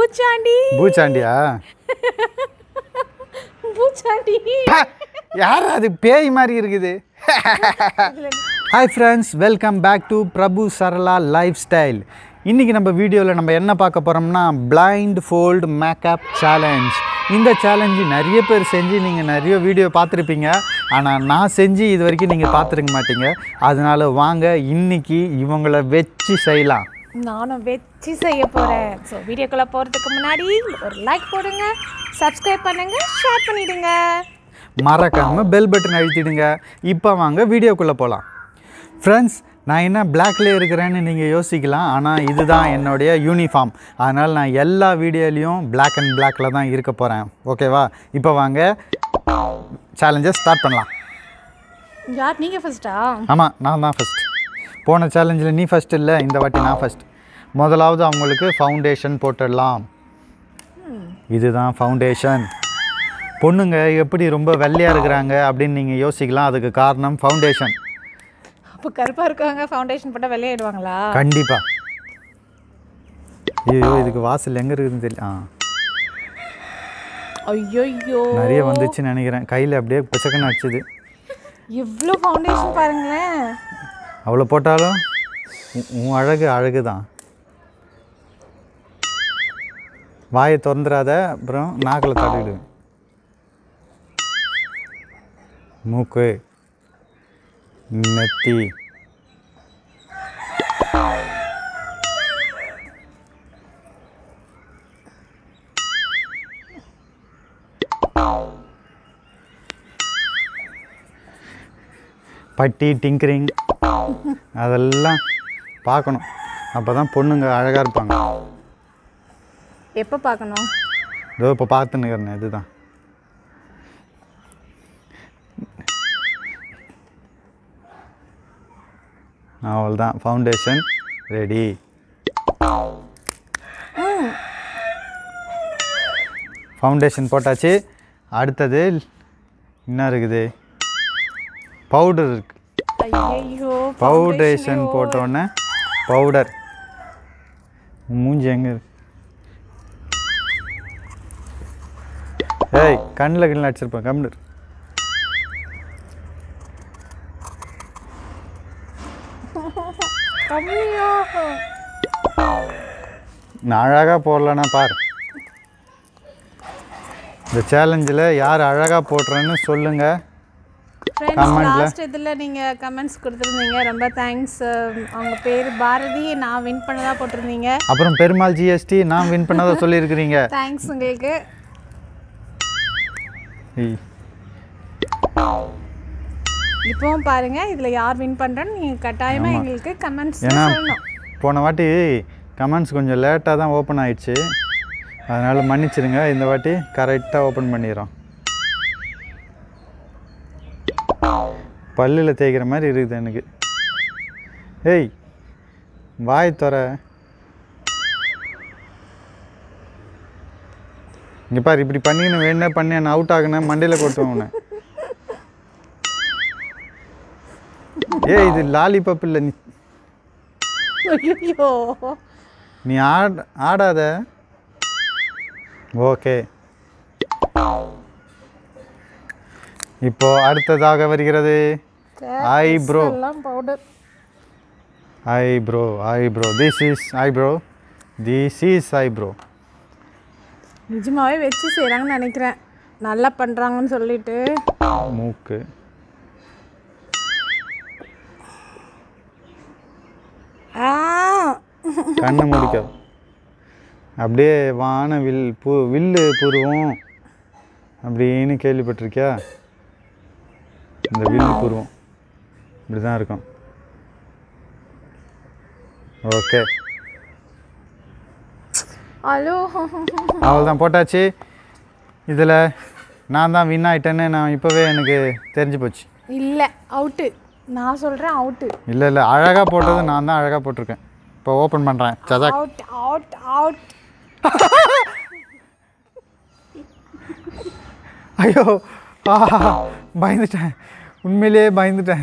பூச்சாண்டி பூச்சாண்டியா பூச்சாண்டி பா, யார் அது பேய் மாதிரி இருக்குது hi friends welcome back to Prabhu Sarala lifestyle இன்றைக்கி நம்ம வீடியோவில் நம்ம என்ன பார்க்க போகிறோம்னா பிளைண்ட் ஃபோல்டு மேக்கப் சேலஞ்ச் இந்த சேலஞ்சு நிறைய பேர் செஞ்சு நீங்கள் நிறைய வீடியோ பார்த்துருப்பீங்க ஆனால் நான் செஞ்சு இது வரைக்கும் நீங்கள் பார்த்துருக்க மாட்டீங்க அதனால வாங்க இன்னைக்கு இவங்கள வச்சு செய்யலாம் நானும் வச்சு செய்ய போகிறேன் ஸோ வீடியோக்குள்ளே போகிறதுக்கு முன்னாடி ஒரு லைக் போடுங்க சப்ஸ்கிரைப் பண்ணுங்க ஷேர் பண்ணிடுங்க மறக்காமல் பெல் பட்டன் அழுத்திடுங்க இப்போ வாங்க வீடியோக்குள்ளே போகலாம் ஃப்ரெண்ட்ஸ் நான் என்ன பிளாக்ல இருக்கிறேன்னு நீங்கள் யோசிக்கலாம் ஆனால் இதுதான் என்னுடைய யூனிஃபார்ம் அதனால் நான் எல்லா வீடியோலையும் Black அண்ட் பிளாக்ல தான் இருக்க போகிறேன் ஓகேவா இப்போ வாங்க சேலஞ்சை ஸ்டார்ட் பண்ணலாம் யார் நீங்கள் ஃபர்ஸ்டா ஆமாம் நான் தான் ஃபஸ்ட் போன சேலஞ்சில் நீ ஃபஸ்ட் இல்லை இந்த வாட்டி நான் ஃபஸ்ட் முதலாவது அவங்களுக்கு ஃபவுண்டேஷன் போட்டுடலாம் இதுதான் ஃபவுண்டேஷன் பொண்ணுங்க எப்படி ரொம்ப வெள்ளையாக இருக்கிறாங்க அப்படின்னு நீங்கள் யோசிக்கலாம் அதுக்கு காரணம் ஃபவுண்டேஷன் அப்போ கருப்பாக இருக்கவங்க ஃபவுண்டேஷன் போட்டால் வெள்ளையாயிடுவாங்களா கண்டிப்பாக ஐயோ இதுக்கு வாசல் எங்கே இருக்குதுன்னு தெரியல ஆ ஐயோ நிறைய வந்துச்சுன்னு நினைக்கிறேன் கையில் அப்படியே பிசக்கன்னு அடிச்சுது எவ்வளோ ஃபவுண்டேஷன் பாருங்களேன் அவ்வளோ போட்டாலும் உ- உன் அழகு அழகு தான் வாயை திறந்துடாத அப்புறம் நாக்கில் தட்டிடு மூக்கு நெத்தி பட்டி டிங்கரிங் அதெல்லாம் பார்க்கணும் அப்போ தான் பொண்ணுங்க அழகாக இருப்பாங்க எப்போ பார்க்கணும் இதோ இப்போ பார்த்துன்னு இருக்கிறேன் இதுதான் அவ்வளோதான் ஃபவுண்டேஷன் ரெடி ஃபவுண்டேஷன் போட்டாச்சு அடுத்தது என்ன இருக்குது பவுடர் இருக்கு ஐயோ பவுடரேஷன் போட்டோன்னே பவுடர் மூஞ்சி எங்கே இருக்கு ஏய் கண்ணில் கண்ணில் அடிச்சிருப்பேன் கம்மிடு கம்மியா நான் அழகாக போடலன்னா பார் இந்த சேலஞ்சில் யார் அழகாக போடுறேன்னு சொல்லுங்கள் ஃப்ரெண்ட்ஸ் Comment-ல. லாஸ்ட் இதில் நீங்கள் கமெண்ட்ஸ் கொடுத்துருந்தீங்க ரொம்ப தேங்க்ஸ் அவங்க பேர் பாரதி நான் வின் பண்ணதா போட்டிருந்தீங்க அப்புறம் பெருமாள் ஜிஎஸ்டி நான் வின் பண்ணதை சொல்லியிருக்கிறீங்க தேங்க்ஸ் உங்களுக்கு ஏய், இப்போவும் பாருங்க இதில் யார் வின் பண்ணுறோன்னு நீங்கள் கட்டாயமாக எங்களுக்கு கமெண்ட்ஸ் ஏன்னா சொல்லணும் போன வாட்டி கமெண்ட்ஸ் கொஞ்சம் லேட்டாக தான் ஓப்பன் ஆயிடுச்சு அதனால் மன்னிச்சிடுங்க இந்த வாட்டி கரெக்டாக ஓப்பன் பண்ணிடுறோம் பல்லில் தேய்க்கிற மாதிரி இருக்குது எனக்கு ஏய் வாய் தொற இங்கே பாரு இப்படி பண்ணின்னு வேணா பண்ணி நான் அவுட் ஆகுனேன் மண்டையில் கொட்டுவேன் உன்னை ஏய் இது லாலிபப் இல்லை நீ ஐயோ நீ ஆட் ஆடாத ஓகே இப்போ அடுத்ததாக வருகிறது ஐப்ரோ எல்லாம் powder eyebrow eyebrow this is eyebrow this is eyebrow நிஜமாவே வச்சு செய்கிறாங்கன்னு நினைக்கிறேன் நல்லா பண்ணுறாங்கன்னு சொல்லிட்டு மூக்கு ஆ கண்ணை முடிக்க அப்படியே வான வில் பூ வில்லு புருவம் அப்படின்னு கேள்விப்பட்டிருக்கியா இந்த வில்லு புருவம் இப்படி தான் இருக்கும் ஓகே ஹலோ அவ்வளோதான் போட்டாச்சு இதில் நான் தான் வின் ஆயிட்டேன்னு நான் இப்போவே எனக்கு தெரிஞ்சு போச்சு இல்லை அவுட்டு நான் சொல்கிறேன் அவுட்டு இல்லை இல்லை அழகாக போட்டது நான் தான் அழகாக போட்டிருக்கேன் இப்போ ஓப்பன் பண்ணுறேன் சதா அவுட் அவுட் அவுட் ஐயோ ஆ பயந்துட்டேன் உண்மையிலேயே பயந்துட்டேன்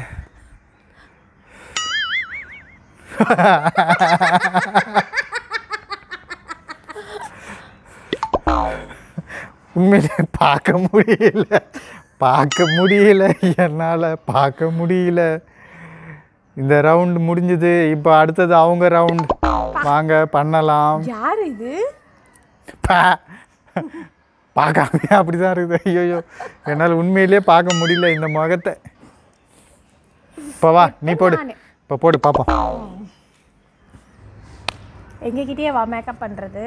உண்மையிலே பார்க்க முடியல பார்க்க முடியல என்னால் பார்க்க முடியல இந்த ரவுண்ட் முடிஞ்சது இப்போ அடுத்தது அவங்க ரவுண்ட் வாங்க பண்ணலாம் யார் இது பா பார்க்காம அப்படி தான் இருக்குது ஐயோ என்னால் உண்மையிலே பார்க்க முடியல இந்த முகத்தை இப்போ வா நீ போடு நானு. இப்போ போடு பார்ப்போம் எங்ககிட்டயே வா மேக்கப் பண்ணுறது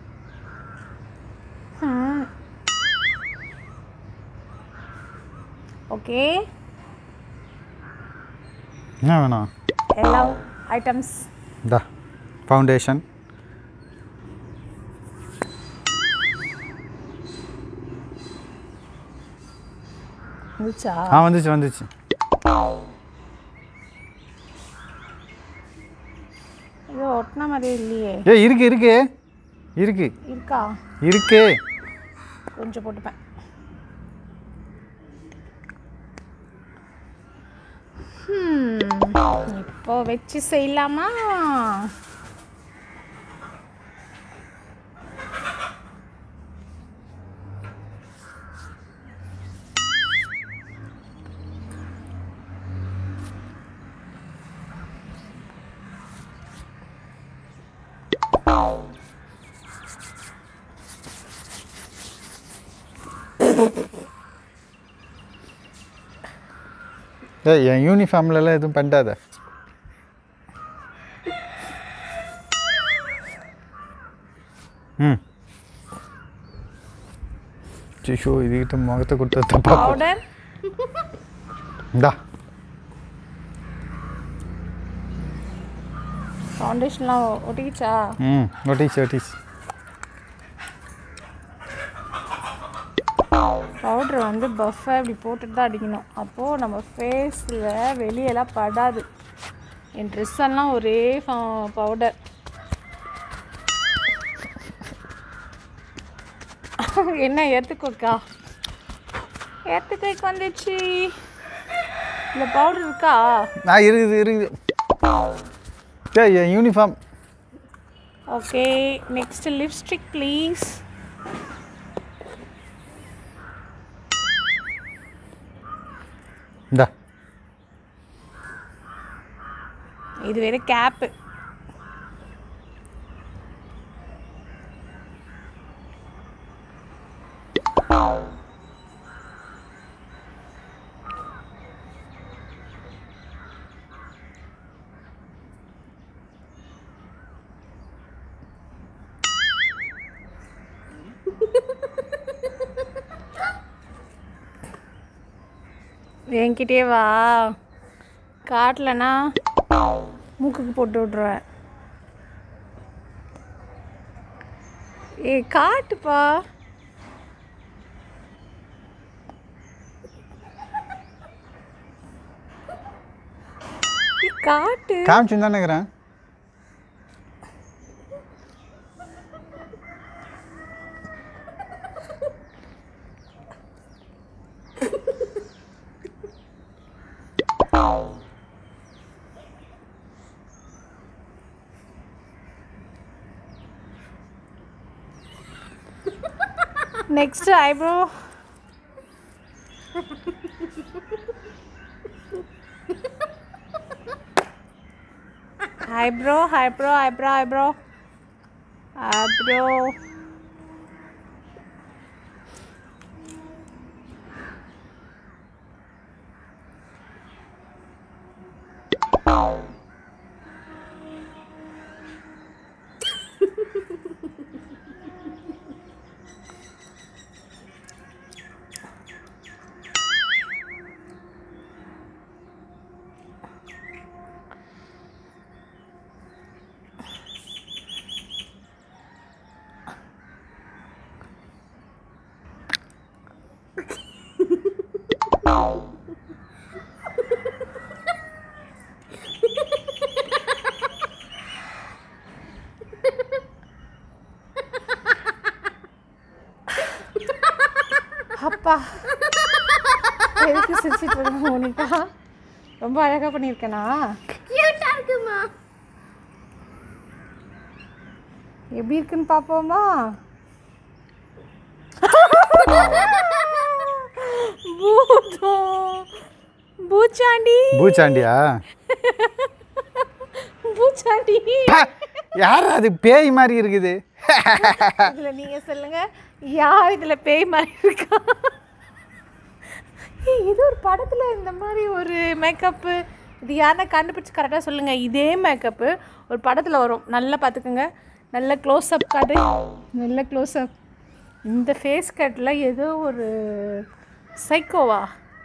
ஓகே என்ன வேணும் எல்லா ஐட்டம்ஸ் இந்தா ஃபவுண்டேஷன் இருந்துச்சா ஆ வந்துச்சு வந்துச்சு இது ஒட்டின மாதிரியே இல்லையே ஏ இருக்கு இருக்கு இருக்கு இருக்கா இருக்கு கொஞ்சம் போட்டுப்பேன் Hmm, இப்போ வச்சு செய்யலாமா ஏய் என் யூனிஃபார்ம்லலாம் எதுவும் பண்ணாத ம் சிஷோ இதுகிட்ட முகத்தை கொடுத்த தப்பா போ- பவுடர் இந்தா ஃபவுண்டேஷன்லாம் ஒட்டிக்கிச்சா ம் ஒட்டிச்சு ஒட்டிச்சு பவுடர் வந்து பஃபாக இப்படி போட்டுட்டு தான் அடிக்கணும் அப்போது நம்ம ஃபேஸில் வெளியெல்லாம் படாது என் ட்ரெஸ் எல்லாம் ஒரே பவுடர் என்ன ஏற்றுக்கோக்கா ஏற்றுக்கைக்கு வந்துச்சு இந்த பவுடர் இருக்கா ஆ இருக்குது இருக்குது ஏய் என் uniform okay next lipstick please இந்தா இது வேறு கேப்பு என்கிட்டயே வா காட்டலனா மூக்குக்கு போட்டு விட்ருவேன் ஏய் காட்டுப்பா ஏய், காட்டு காமிச்சுன்னு தானே இருக்கிறேன் next eyebrow eyebrow eyebrow eyebrow eyebrow eyebrow அப்பா எதுக்கு சிரிச்சிட்டு இருக்க மோனிகா ரொம்ப அழகா பண்ணியிருக்கேனா கியூட்டா இருக்குமா எப்படி இருக்குன்னு பார்ப்போமா பூதம் பூச்சாண்டி பூச்சாண்டியா பூச்சாண்டி பா, யார் அது பேய் மாதிரி இருக்குது இதுல நீங்க சொல்லுங்க யார் இதுல பேய் மாதிரி இருக்கா ஏய், இது ஒரு படத்துல இந்த மாதிரி ஒரு மேக்கப்பு இது யாருன்னா கண்டுபிடிச்சு கரெக்டாக சொல்லுங்க இதே மேக்கப்பு ஒரு படத்துல வரும் நல்லா பார்த்துக்குங்க நல்ல க்ளோஸ் அப் காட்டு நல்ல க்ளோஸ் அப் இந்த ஃபேஸ் கட்டில் ஏதோ ஒரு சைக்கோவா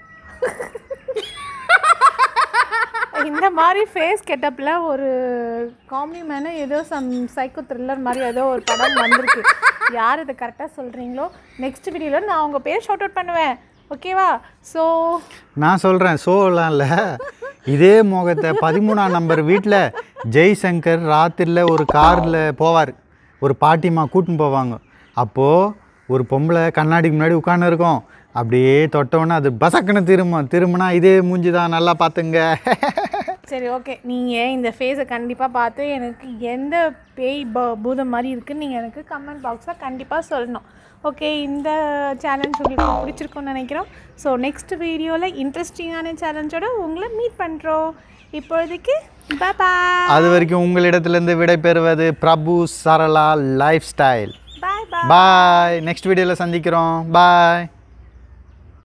இந்த மாதிரி ஃபேஸ் கெட்டப்பில் ஒரு காமெடி மேனு ஏதோ சம் சைக்கோ த்ரில்லர் மாதிரி ஏதோ ஒரு படம் வந்திருக்கு யார் இதை கரெக்டாக சொல்கிறீங்களோ நெக்ஸ்ட் வீடியோவில் நான் உங்கள் பேர் ஷார்ட் அவுட் பண்ணுவேன் ஓகேவா ஸோ நான் சொல்கிறேன் ஷோலாம் இல்லை இதே முகத்தை பதிமூணாம் நம்பர் வீட்டில் ஜெய்சங்கர் ராத்திரியில் ஒரு காரில் போவார் ஒரு பாட்டிமா கூட்டின்னு போவாங்க அப்போது ஒரு பொம்பளை கண்ணாடிக்கு முன்னாடி உட்காந்து இருக்கும் அப்படியே தொட்டவுடனே அது பசக்குன்னு திரும்பும் திரும்பினா இதே மூஞ்சி தான் நல்லா பார்த்துங்க சரி ஓகே நீங்கள் இந்த ஃபேஸை கண்டிப்பாக பார்த்து எனக்கு எந்த பேய் ப- பூதம் மாதிரி இருக்குன்னு நீங்கள் எனக்கு கமெண்ட் பாக்ஸில் கண்டிப்பாக சொல்லணும் ஓகே இந்த சேலஞ்ச் உங்களுக்கு பிடிச்சிருக்கும்னு நினைக்கிறோம் ஸோ நெக்ஸ்ட் வீடியோவில் இன்ட்ரெஸ்டிங்கான சேலஞ்சோட உங்களை மீட் பண்ணுறோம் இப்பொழுதைக்கு பாய் அது வரைக்கும் உங்களிடத்துலேருந்து விடைபெறுவது Prabhu Sarala lifestyle bye bye bye next வீடியோவில் சந்திக்கிறோம் பாய்